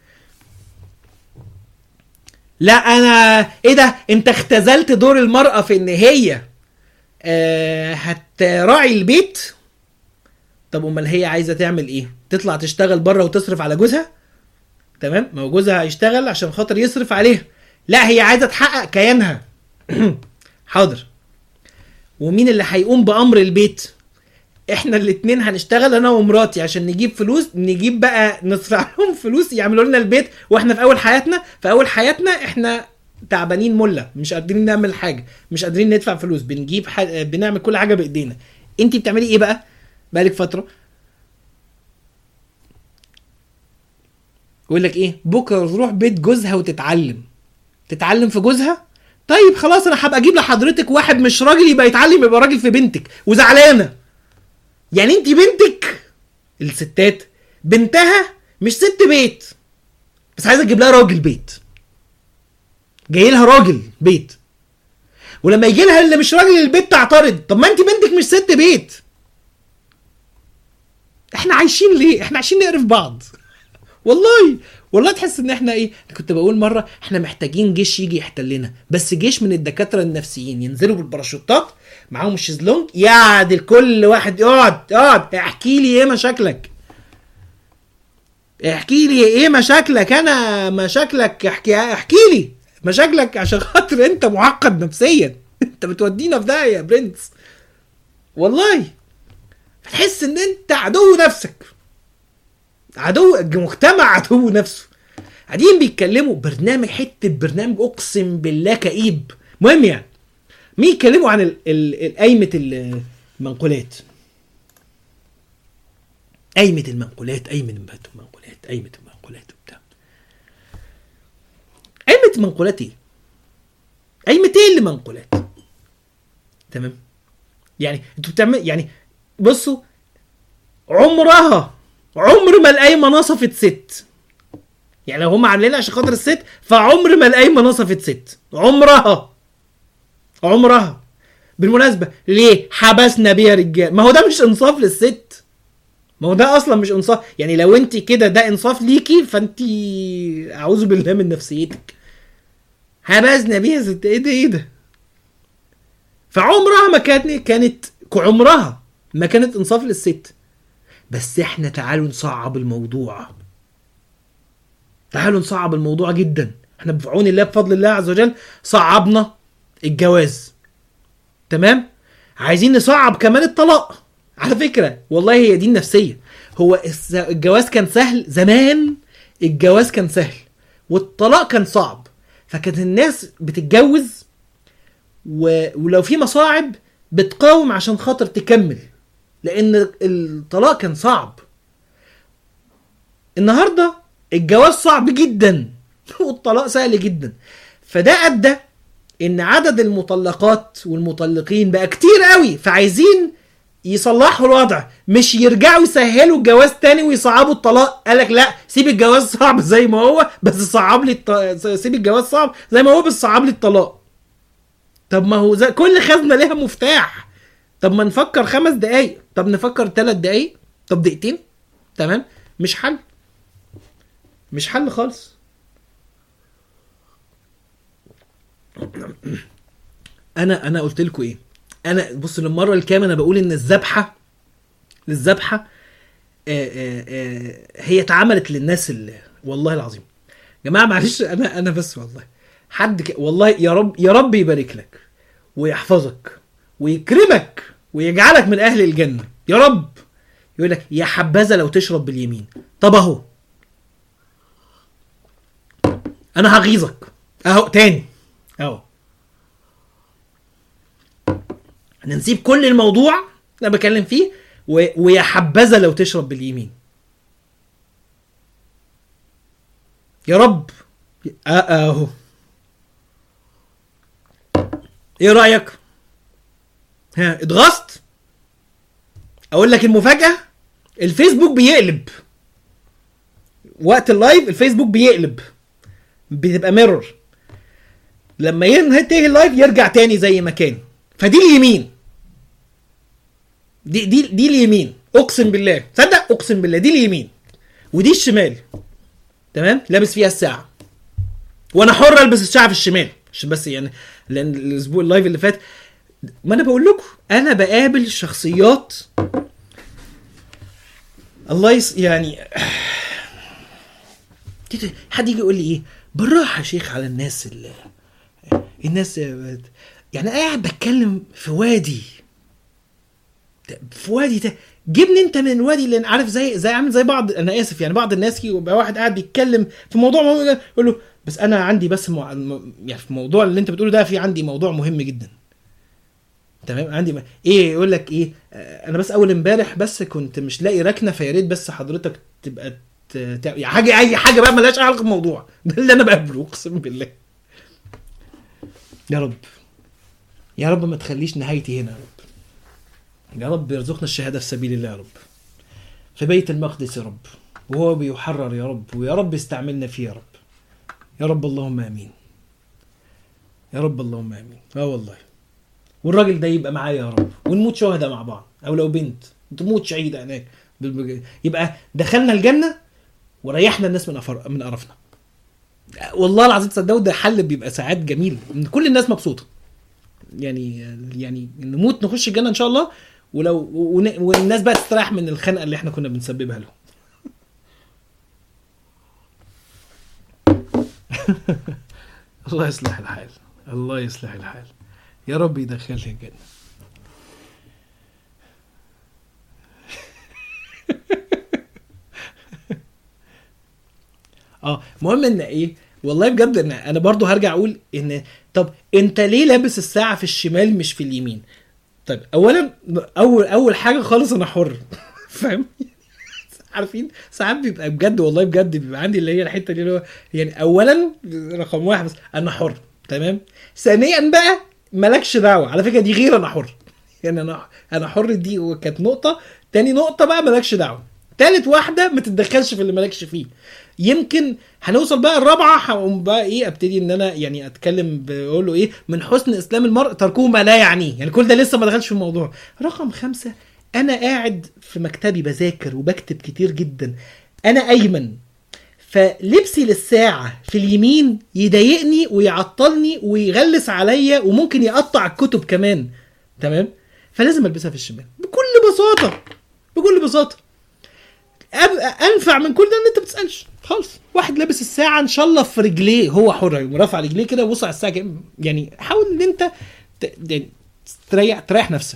لا انا ايه ده انت اختزلت دور المراه في ان هي آه هتراعي البيت طب امال هي عايزه تعمل ايه تطلع تشتغل بره وتصرف على جوزها تمام ما هو جوزها هيشتغل عشان خاطر يصرف عليها لا هي عايزه تحقق كيانها حاضر ومين اللي هيقوم بامر البيت احنا الاتنين هنشتغل انا ومراتي عشان نجيب فلوس نجيب بقى ندفع لهم فلوس يعملوا لنا البيت واحنا في اول حياتنا في اول حياتنا احنا تعبانين مله مش قادرين نعمل حاجه مش قادرين ندفع فلوس بنجيب ح... بنعمل كل حاجه بايدينا انت بتعملي ايه بقى بقالك فتره يقول لك ايه بكره تروح بيت جوزها وتتعلم تتعلم في جوزها طيب خلاص انا هبقى اجيب لحضرتك واحد مش راجل يبقى يتعلم يبقى راجل في بنتك وزعلانه يعني انت بنتك الستات بنتها مش ست بيت بس عايزه تجيب لها راجل بيت جاي لها راجل بيت ولما يجي لها اللي مش راجل البيت تعترض طب ما انت بنتك مش ست بيت احنا عايشين ليه احنا عايشين نقرف بعض والله والله تحس ان احنا ايه كنت بقول مره احنا محتاجين جيش يجي يحتلنا بس جيش من الدكاتره النفسيين ينزلوا بالباراشوتات معاهم الشيزلونج يعدل كل واحد يقعد اقعد احكي لي ايه مشاكلك احكي لي ايه مشاكلك انا مشاكلك احكي احكي لي مشاكلك عشان خاطر انت معقد نفسيا انت بتودينا في داهيه يا برنس والله تحس ان انت عدو نفسك عدو مجتمع عدو نفسه قاعدين بيتكلموا برنامج حته برنامج اقسم بالله كئيب مهم يعني مين يتكلموا عن ال- ال- ال- قايمه المنقولات قايمه المنقولات قايمه المنقولات قايمه المنقولات وبتاع قايمه المنقولات ايه؟ قايمه ايه اللي منقولات؟ تمام يعني انتوا بتعمل يعني بصوا عمرها عمر ما القايمه نصفت ست يعني لو هم عاملينها عشان خاطر الست فعمر ما القايمه نصفت ست عمرها عمرها بالمناسبه ليه حبسنا بيها رجال ما هو ده مش انصاف للست ما هو ده اصلا مش انصاف يعني لو انت كده ده انصاف ليكي فانت اعوذ بالله من نفسيتك حبسنا بيها ست ايه ده ايه ده فعمرها ما كانت كانت عمرها ما كانت انصاف للست بس احنا تعالوا نصعب الموضوع تعالوا نصعب الموضوع جدا احنا بعون الله بفضل الله عز وجل صعبنا الجواز تمام عايزين نصعب كمان الطلاق على فكرة والله هي دي النفسية هو الس- الجواز كان سهل زمان الجواز كان سهل والطلاق كان صعب فكانت الناس بتتجوز و... ولو في مصاعب بتقاوم عشان خاطر تكمل لان الطلاق كان صعب النهارده الجواز صعب جدا والطلاق سهل جدا فده ادى ان عدد المطلقات والمطلقين بقى كتير قوي فعايزين يصلحوا الوضع مش يرجعوا يسهلوا الجواز تاني ويصعبوا الطلاق قالك لا سيب الجواز صعب زي ما هو بس صعب لي الط... سيب الجواز صعب زي ما هو بس صعب لي الطلاق طب ما هو زي كل خزنه ليها مفتاح طب ما نفكر خمس دقايق طب نفكر ثلاث دقايق طب دقيقتين تمام مش حل مش حل خالص انا انا قلت لكم ايه انا بص للمره الكام انا بقول ان الذبحه الذبحه آه، آه، آه، هي اتعملت للناس اللي والله العظيم جماعه معلش انا انا بس والله حد ك... والله يا رب يا رب يبارك لك ويحفظك ويكرمك ويجعلك من اهل الجنه يا رب يقول لك يا حبذا لو تشرب باليمين طب اهو انا هغيظك اهو تاني اهو نسيب كل الموضوع اللي انا بكلم فيه و... ويا حبذا لو تشرب باليمين يا رب أ- اهو ايه رايك ها اتغصت اقول لك المفاجاه الفيسبوك بيقلب وقت اللايف الفيسبوك بيقلب بتبقى ميرور لما ينتهي اللايف يرجع تاني زي ما كان فدي اليمين دي دي دي اليمين اقسم بالله تصدق اقسم بالله دي اليمين ودي الشمال تمام لابس فيها الساعه وانا حر البس الساعه في الشمال عشان بس يعني لان الاسبوع اللايف اللي فات ما انا بقول لكم انا بقابل شخصيات الله يس يعني حد يجي يقول لي ايه بالراحه يا شيخ على الناس اللي الناس يعني قاعد بتكلم في وادي في وادي ده جبني انت من الوادي اللي عارف زي زي عامل زي بعض انا اسف يعني بعض الناس يبقى واحد قاعد بيتكلم في موضوع مهم جدا يقول له بس انا عندي بس مع... م- يعني في الموضوع اللي انت بتقوله ده في عندي موضوع مهم جدا تمام عندي م... ايه يقول لك ايه آه، انا بس اول امبارح بس كنت مش لاقي ركنه فيا ريت بس حضرتك تبقى ت... ت... يعني حاجه اي حاجه بقى ملهاش علاقه بالموضوع ده اللي انا بقابله اقسم بالله يا رب يا رب ما تخليش نهايتي هنا يا رب يا رب يرزقنا الشهاده في سبيل الله يا رب في بيت المقدس يا رب وهو بيحرر يا رب ويا رب استعملنا فيه يا رب يا رب اللهم امين يا رب اللهم امين اه والله والراجل ده يبقى معايا يا رب ونموت شهداء مع بعض او لو بنت تموت شهيده هناك بالبج- يبقى دخلنا الجنه وريحنا الناس من أفر... من قرفنا والله العظيم تصدقوا ده حل بيبقى ساعات جميل إن كل الناس مبسوطه يعني يعني نموت نخش الجنه ان شاء الله ولو ون- والناس بقى تستريح من الخنقه اللي احنا كنا بنسببها لهم الله يصلح الحال الله يصلح الحال يا رب يدخلها الجنه اه المهم ان ايه والله بجد ان انا برضو هرجع اقول ان طب انت ليه لابس الساعه في الشمال مش في اليمين طيب اولا اول اول حاجه خالص انا حر فاهم عارفين ساعات بيبقى بجد والله بجد بيبقى عندي اللي هي الحته دي اللي هو يعني اولا رقم واحد بس انا حر تمام ثانيا بقى مالكش دعوه على فكره دي غير انا حر يعني انا انا حر دي كانت نقطه تاني نقطه بقى مالكش دعوه تالت واحده ما تتدخلش في اللي مالكش فيه يمكن هنوصل بقى الرابعه هقوم بقى ايه ابتدي ان انا يعني اتكلم بقول له ايه من حسن اسلام المرء تركه ما لا يعنيه يعني كل ده لسه ما دخلش في الموضوع رقم خمسة انا قاعد في مكتبي بذاكر وبكتب كتير جدا انا ايمن فلبسي للساعة في اليمين يضايقني ويعطلني ويغلس عليا وممكن يقطع الكتب كمان تمام فلازم البسها في الشمال بكل بساطة بكل بساطة أب- انفع من كل ده ان انت ما تسالش خالص واحد لابس الساعه ان شاء الله في رجليه هو حر يقوم رافع رجليه كده وبص على الساعه كده. يعني حاول ان انت ت- يعني تريح تريح نفسك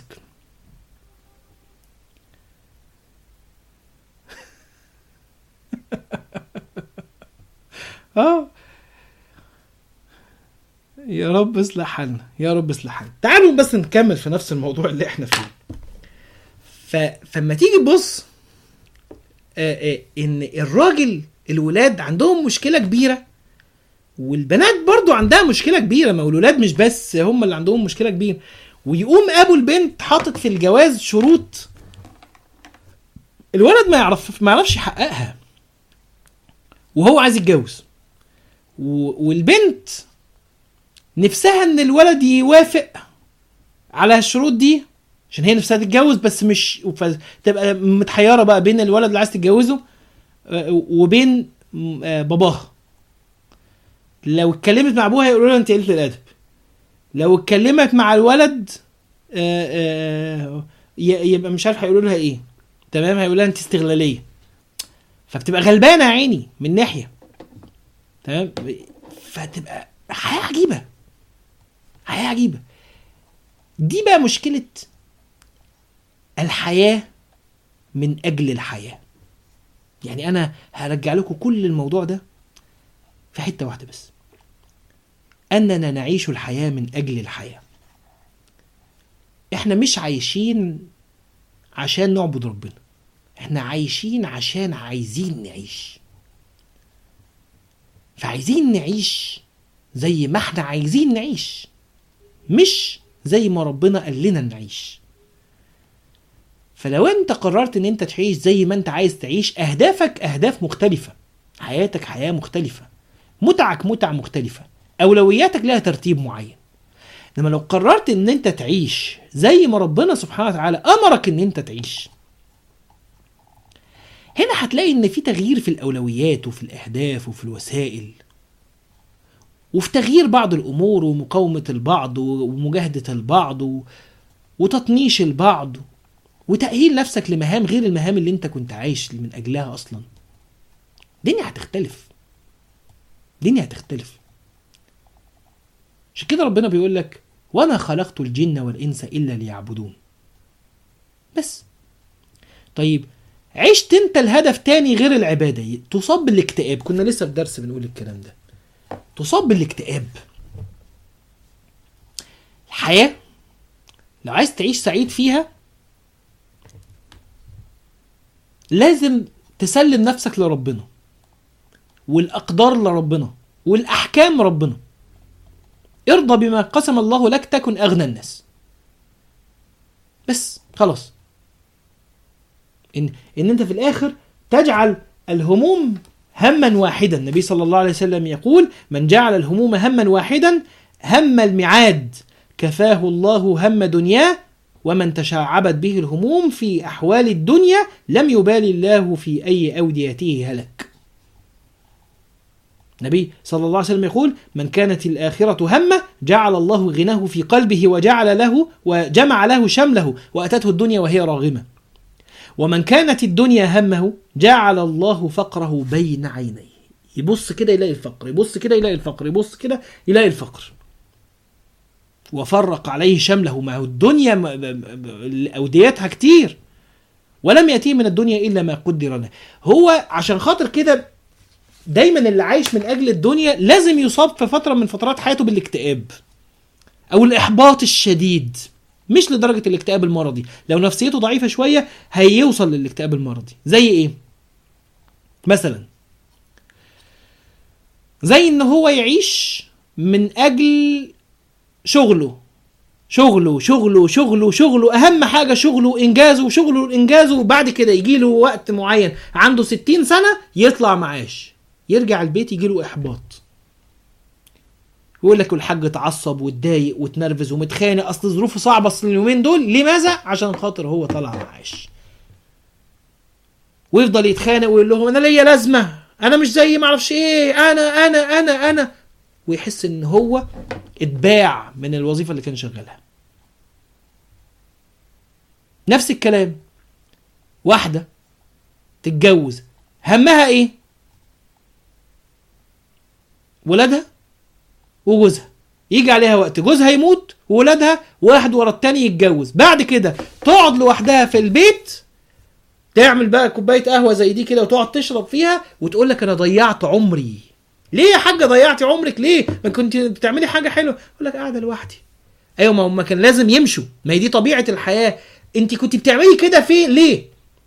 اه يا رب اصلح حالنا يا رب اصلح حالنا تعالوا بس نكمل في نفس الموضوع اللي احنا فيه ف... فلما تيجي تبص آه، آه، ان الراجل الولاد عندهم مشكله كبيره والبنات برضو عندها مشكله كبيره ما هو الولاد مش بس هم اللي عندهم مشكله كبيره ويقوم ابو البنت حاطط في الجواز شروط الولد ما يعرف ما يعرفش يحققها وهو عايز يتجوز و- والبنت نفسها ان الولد يوافق على الشروط دي عشان هي نفسها تتجوز بس مش تبقى متحيره بقى بين الولد اللي عايز تتجوزه آه، وبين م- آه، باباها لو اتكلمت مع ابوها يقولوا لها انت قلت الادب لو اتكلمت مع الولد آه، آه، ي- يبقى مش عارف هيقولوا لها ايه تمام هيقولوا لها انت استغلاليه فبتبقى غلبانه يا عيني من ناحيه تمام فتبقى حياه عجيبه حياه عجيبه دي بقى مشكله الحياه من اجل الحياه يعني انا هرجع لكم كل الموضوع ده في حته واحده بس اننا نعيش الحياه من اجل الحياه احنا مش عايشين عشان نعبد ربنا احنا عايشين عشان عايزين نعيش فعايزين نعيش زي ما احنا عايزين نعيش مش زي ما ربنا قال لنا نعيش فلو انت قررت ان انت تعيش زي ما انت عايز تعيش اهدافك اهداف مختلفة حياتك حياة مختلفة متعك متع مختلفة اولوياتك لها ترتيب معين انما لو قررت ان انت تعيش زي ما ربنا سبحانه وتعالى امرك ان انت تعيش هنا هتلاقي ان في تغيير في الاولويات وفي الاهداف وفي الوسائل وفي تغيير بعض الامور ومقاومه البعض ومجاهده البعض و- وتطنيش البعض وتأهيل نفسك لمهام غير المهام اللي انت كنت عايش من اجلها اصلا الدنيا هتختلف الدنيا هتختلف عشان كده ربنا بيقول لك وما خلقت الجن والانس الا ليعبدون بس طيب عشت انت الهدف تاني غير العباده تصاب بالاكتئاب كنا لسه في درس بنقول الكلام ده تصاب بالاكتئاب الحياه لو عايز تعيش سعيد فيها لازم تسلم نفسك لربنا والاقدار لربنا والاحكام ربنا ارضى بما قسم الله لك تكن اغنى الناس بس خلاص ان ان انت في الاخر تجعل الهموم هما واحدا النبي صلى الله عليه وسلم يقول من جعل الهموم هما واحدا هم الميعاد كفاه الله هم دنياه ومن تشعبت به الهموم في احوال الدنيا لم يبالي الله في اي اوديته هلك النبي صلى الله عليه وسلم يقول من كانت الآخرة همه جعل الله غناه في قلبه وجعل له وجمع له شمله وأتته الدنيا وهي راغمة ومن كانت الدنيا همه جعل الله فقره بين عينيه يبص كده يلاقي الفقر يبص كده يلاقي الفقر يبص كده يلاقي الفقر وفرق عليه شمله ما هو الدنيا م- ب- ب- أوديتها كتير ولم يأتيه من الدنيا إلا ما قدر له هو عشان خاطر كده دايما اللي عايش من اجل الدنيا لازم يصاب في فتره من فترات حياته بالاكتئاب او الاحباط الشديد مش لدرجه الاكتئاب المرضي لو نفسيته ضعيفه شويه هيوصل للاكتئاب المرضي زي ايه مثلا زي ان هو يعيش من اجل شغله شغله شغله شغله شغله اهم حاجه شغله انجازه شغله انجازه وبعد كده يجي له وقت معين عنده 60 سنه يطلع معاش يرجع البيت يجي له احباط يقول لك الحاج اتعصب واتضايق واتنرفز ومتخانق اصل ظروفه صعبه اصل اليومين دول لماذا عشان خاطر هو طلع معاش ويفضل يتخانق ويقول لهم انا ليا لازمه انا مش زي معرفش ايه انا انا انا انا ويحس ان هو اتباع من الوظيفه اللي كان شغالها نفس الكلام واحده تتجوز همها ايه ولادها وجوزها يجي عليها وقت جوزها يموت وولادها واحد ورا التاني يتجوز بعد كده تقعد لوحدها في البيت تعمل بقى كوبايه قهوه زي دي كده وتقعد تشرب فيها وتقول لك انا ضيعت عمري ليه يا حاجه ضيعتي عمرك ليه ما كنت بتعملي حاجه حلوه يقول لك قاعده لوحدي ايوه ما هم كان لازم يمشوا ما هي دي طبيعه الحياه انت كنت بتعملي كده في ليه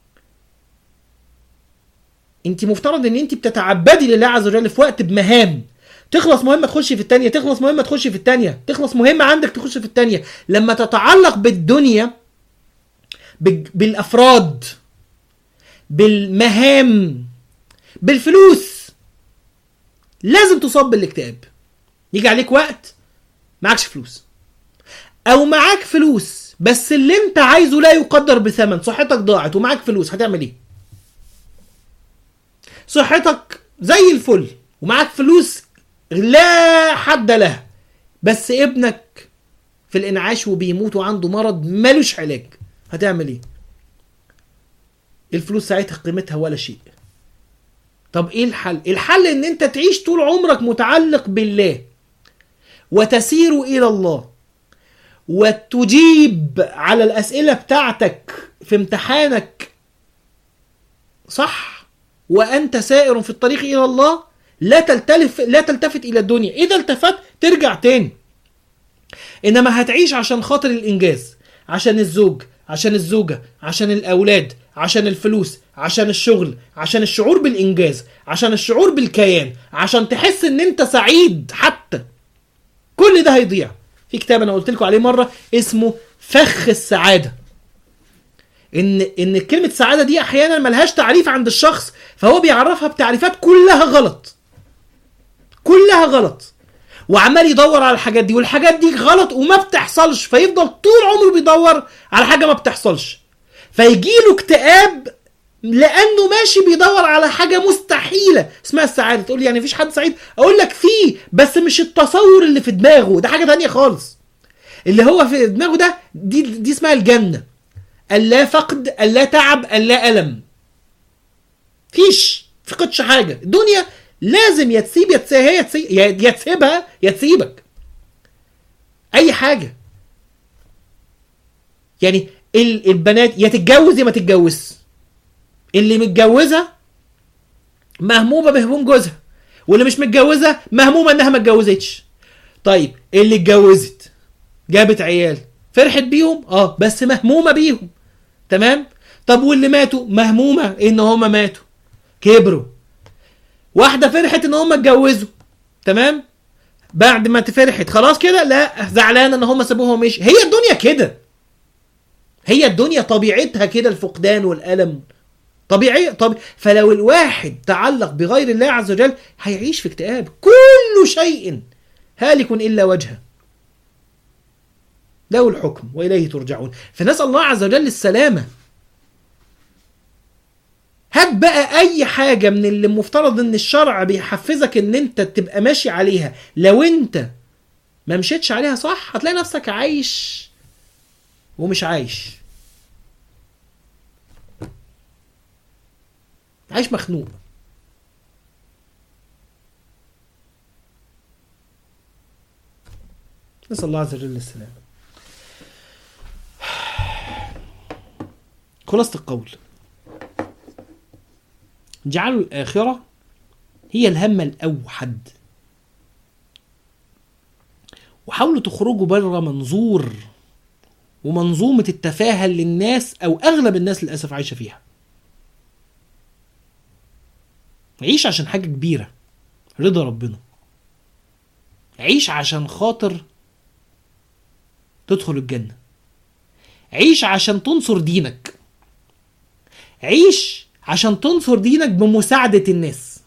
انت مفترض ان انت بتتعبدي لله عز وجل في وقت بمهام تخلص مهمه تخشي في التانية تخلص مهمه تخشي في التانية تخلص مهمه عندك تخش في التانية لما تتعلق بالدنيا بال- بالافراد بالمهام بالفلوس لازم تصاب بالاكتئاب يجي عليك وقت معكش فلوس او معاك فلوس بس اللي انت عايزه لا يقدر بثمن صحتك ضاعت ومعاك فلوس هتعمل ايه صحتك زي الفل ومعاك فلوس لا حد لها بس ابنك في الانعاش وبيموت وعنده مرض ملوش علاج هتعمل ايه الفلوس ساعتها قيمتها ولا شيء طب ايه الحل الحل ان انت تعيش طول عمرك متعلق بالله وتسير الى الله وتجيب على الاسئله بتاعتك في امتحانك صح وانت سائر في الطريق الى الله لا تلتلف لا تلتفت الى الدنيا اذا التفت ترجع تاني انما هتعيش عشان خاطر الانجاز عشان الزوج عشان الزوجه عشان الاولاد عشان الفلوس عشان الشغل عشان الشعور بالانجاز عشان الشعور بالكيان عشان تحس ان انت سعيد حتى كل ده هيضيع في كتاب انا قلت لكم عليه مره اسمه فخ السعاده ان ان كلمه سعاده دي احيانا ملهاش تعريف عند الشخص فهو بيعرفها بتعريفات كلها غلط كلها غلط وعمال يدور على الحاجات دي والحاجات دي غلط وما بتحصلش فيفضل طول عمره بيدور على حاجه ما بتحصلش فيجيله اكتئاب لانه ماشي بيدور على حاجه مستحيله اسمها السعاده تقول لي يعني مفيش حد سعيد اقول لك فيه بس مش التصور اللي في دماغه ده حاجه تانية خالص اللي هو في دماغه ده دي دي اسمها الجنه اللا فقد اللا تعب اللا الم فيش فقدش حاجه الدنيا لازم يا تسيب يا تسيب هي تسيب يا تسيبها يا تسيبك اي حاجه يعني ال- البنات يا تتجوز يا ما تتجوز اللي متجوزه مهمومه بهموم جوزها واللي مش متجوزه مهمومه انها ما اتجوزتش طيب اللي اتجوزت جابت عيال فرحت بيهم اه بس مهمومه بيهم تمام طب واللي ماتوا مهمومه ان هما ماتوا كبروا واحده فرحت ان هم اتجوزوا تمام بعد ما فرحت خلاص كده لا زعلانه ان هم سابوها ومشي هي الدنيا كده هي الدنيا طبيعتها كده الفقدان والالم طبيعي طب فلو الواحد تعلق بغير الله عز وجل هيعيش في اكتئاب كل شيء هالك الا وجهه له الحكم واليه ترجعون فنسال الله عز وجل السلامه هات بقى اي حاجه من اللي المفترض ان الشرع بيحفزك ان انت تبقى ماشي عليها لو انت ما مشيتش عليها صح هتلاقي نفسك عايش ومش عايش عايش مخنوق نسأل الله عز وجل السلام خلاصة القول جعلوا الآخرة هي الهمة الأوحد وحاولوا تخرجوا بره منظور ومنظومة التفاهة اللي الناس أو أغلب الناس للأسف عايشة فيها عيش عشان حاجة كبيرة رضا ربنا عيش عشان خاطر تدخل الجنة عيش عشان تنصر دينك عيش عشان تنصر دينك بمساعدة الناس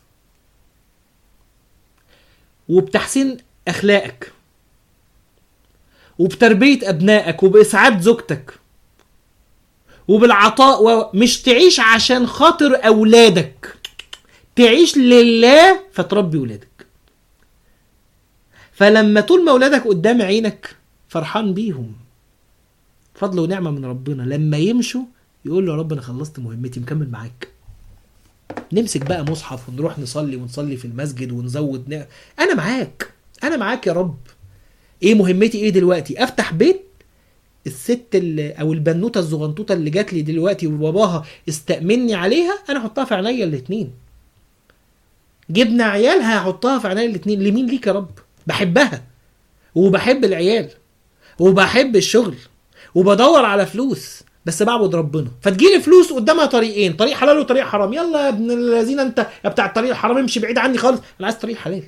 وبتحسين أخلاقك وبتربية أبنائك وبإسعاد زوجتك وبالعطاء ومش تعيش عشان خاطر أولادك تعيش لله فتربي ولادك فلما طول ما ولادك قدام عينك فرحان بيهم فضل ونعمة من ربنا لما يمشوا يقول له يا رب انا خلصت مهمتي مكمل معاك نمسك بقى مصحف ونروح نصلي ونصلي في المسجد ونزود نعم. انا معاك انا معاك يا رب ايه مهمتي ايه دلوقتي افتح بيت الست اللي او البنوته الزغنطوطه اللي جات لي دلوقتي وباباها استأمني عليها انا احطها في عينيا الاتنين جبنا عيالها هحطها في عينيا الاتنين لمين ليك يا رب بحبها وبحب العيال وبحب الشغل وبدور على فلوس بس بعبد ربنا فتجيلي فلوس قدامها طريقين طريق حلال وطريق حرام يلا يا ابن الذين انت يا بتاع الطريق الحرام امشي بعيد عني خالص انا عايز طريق حلال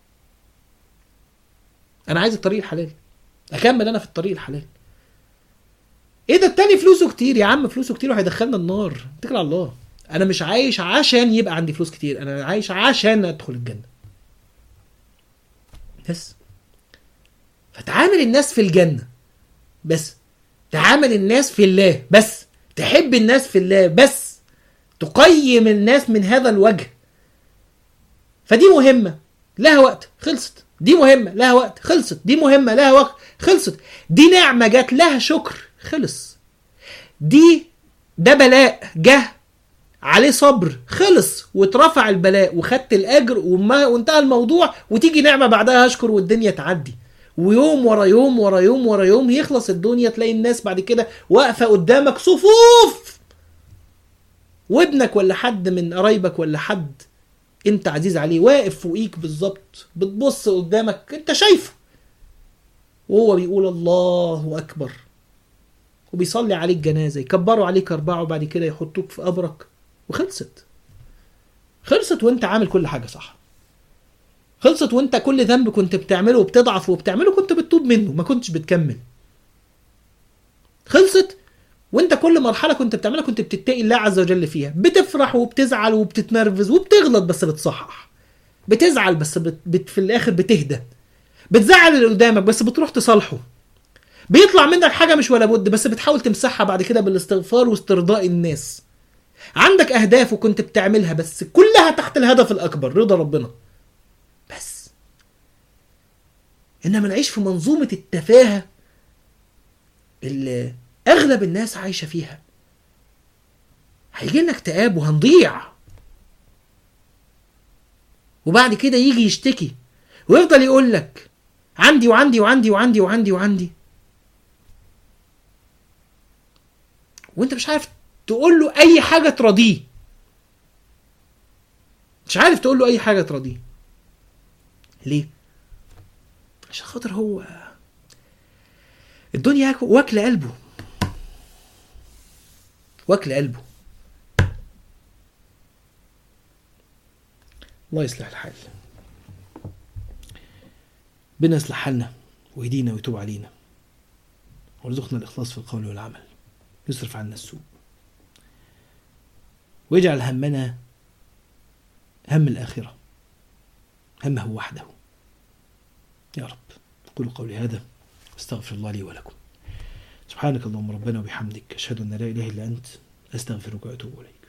انا عايز الطريق الحلال اكمل انا في الطريق الحلال ايه ده التاني فلوسه كتير يا عم فلوسه كتير وهيدخلنا النار اتكل على الله انا مش عايش عشان يبقى عندي فلوس كتير انا عايش عشان ادخل الجنه بس فتعامل الناس في الجنه بس تعامل الناس في الله بس تحب الناس في الله بس تقيم الناس من هذا الوجه فدي مهمة لها وقت خلصت دي مهمة لها وقت خلصت دي مهمة لها وقت خلصت دي نعمة جات لها شكر خلص دي ده بلاء جه عليه صبر خلص واترفع البلاء وخدت الاجر وما وانتهى الموضوع وتيجي نعمه بعدها اشكر والدنيا تعدي ويوم ورا يوم ورا يوم ورا يوم يخلص الدنيا تلاقي الناس بعد كده واقفه قدامك صفوف وابنك ولا حد من قرايبك ولا حد انت عزيز عليه واقف فوقيك بالظبط بتبص قدامك انت شايفه وهو بيقول الله اكبر وبيصلي عليك جنازه يكبروا عليك اربعه وبعد كده يحطوك في قبرك وخلصت خلصت وانت عامل كل حاجه صح خلصت وانت كل ذنب كنت بتعمله وبتضعف وبتعمله كنت بتتوب منه ما كنتش بتكمل خلصت وانت كل مرحله كنت بتعملها كنت بتتقي الله عز وجل فيها بتفرح وبتزعل وبتتنرفز وبتغلط بس بتصحح بتزعل بس بت... بت... في الاخر بتهدى بتزعل اللي قدامك بس بتروح تصالحه بيطلع منك حاجه مش ولا بد بس بتحاول تمسحها بعد كده بالاستغفار واسترضاء الناس عندك اهداف وكنت بتعملها بس كلها تحت الهدف الاكبر رضا ربنا بس انما نعيش في منظومه التفاهه اللي اغلب الناس عايشه فيها هيجي لنا اكتئاب وهنضيع وبعد كده يجي يشتكي ويفضل يقول لك عندي وعندي وعندي وعندي وعندي وعندي وانت مش عارف تقول له اي حاجه تراضيه مش عارف تقول له اي حاجه تراضيه ليه عشان خاطر هو الدنيا واكله قلبه واكل قلبه الله يصلح الحال ربنا يصلح حالنا ويهدينا ويتوب علينا ويرزقنا الإخلاص في القول والعمل يصرف عنا السوء ويجعل همنا هم الآخرة همه وحده يا رب أقول قولي هذا استغفر الله لي ولكم سبحانك اللهم ربنا وبحمدك أشهد أن لا إله إلا أنت أستغفرك وأتوب إليك